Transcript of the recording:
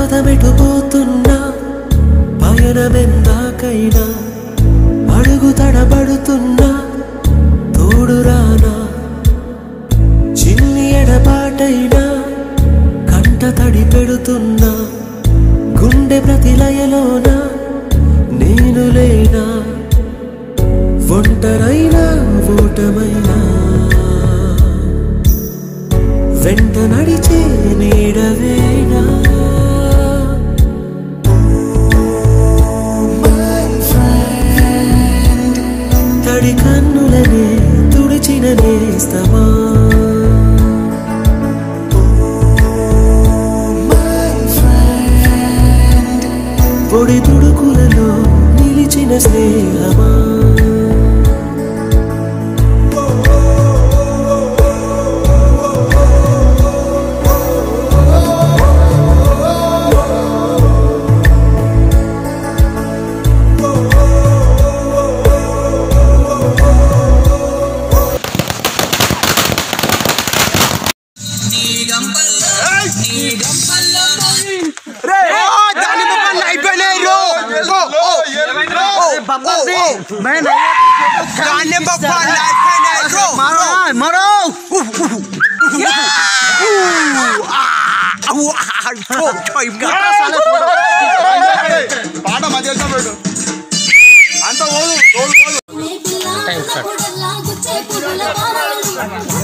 పదమెటుపోతున్నా పయనమెందాకైనా అడుగు తడబడుతున్నా తోడురానా చిన్ని ఎడబాటైనా కంట తడి పెడుతున్నా గుండె ప్రతిలయలోన నేను లేనా ఒంటరైనా ఓటమైనా వెంట నడిచే నీడవేనా తడి కన్నులనే తుడిచిన నేస్తమా పొడి తుడుకులలో నిలిచిన స్నేహమా పాట మధ్య పెట్టు అంత ఓదు ఓదు ఓదు నీ పిల్ల గుచ్చే పువ్వుల వారాలు